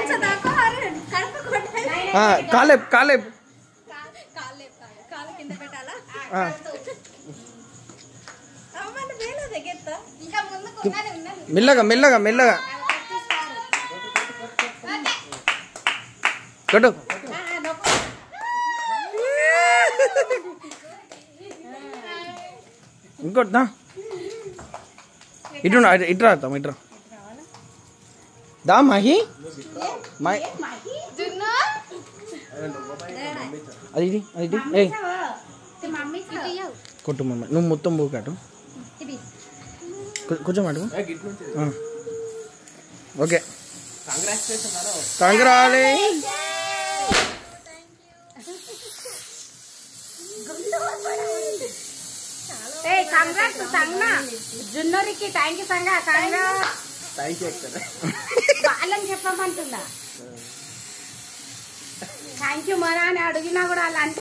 కొంచెం దాకా కడుపు కొట్టాలి ఆ, కాలేపు కాలేపు కాళ్ళు కాళ్ళు కింద పెట్టాలా ఆ. అమ్మ వేలో దగ్గర ఇంకా ముందుకు ఉన్నది ఉన్నది మెల్లగా మెల్లగా మెల్లగా కొట్టు ఇంకోటి దా ఇటు ఇటు- ఇటు రాద్దాం ఇటు రా దా మహి మహి జున్ను అది ఇది అది ఇది ఏయ్ మమ్మీ కొట్టు మమ్మ నువ్వు మొత్తం పోకాటు కొంచెం అడుగు ఆ. ఓకే కంగ్రాలే ఏ కంగ్రాట్స్ సంగ జున్నూరికి థ్యాంక్ యూ సంగ సంగ వాళ్ళని చెప్పమంటుందా థ్యాంక్ యూ మరా అని అడిగినా కూడా అలా అంటే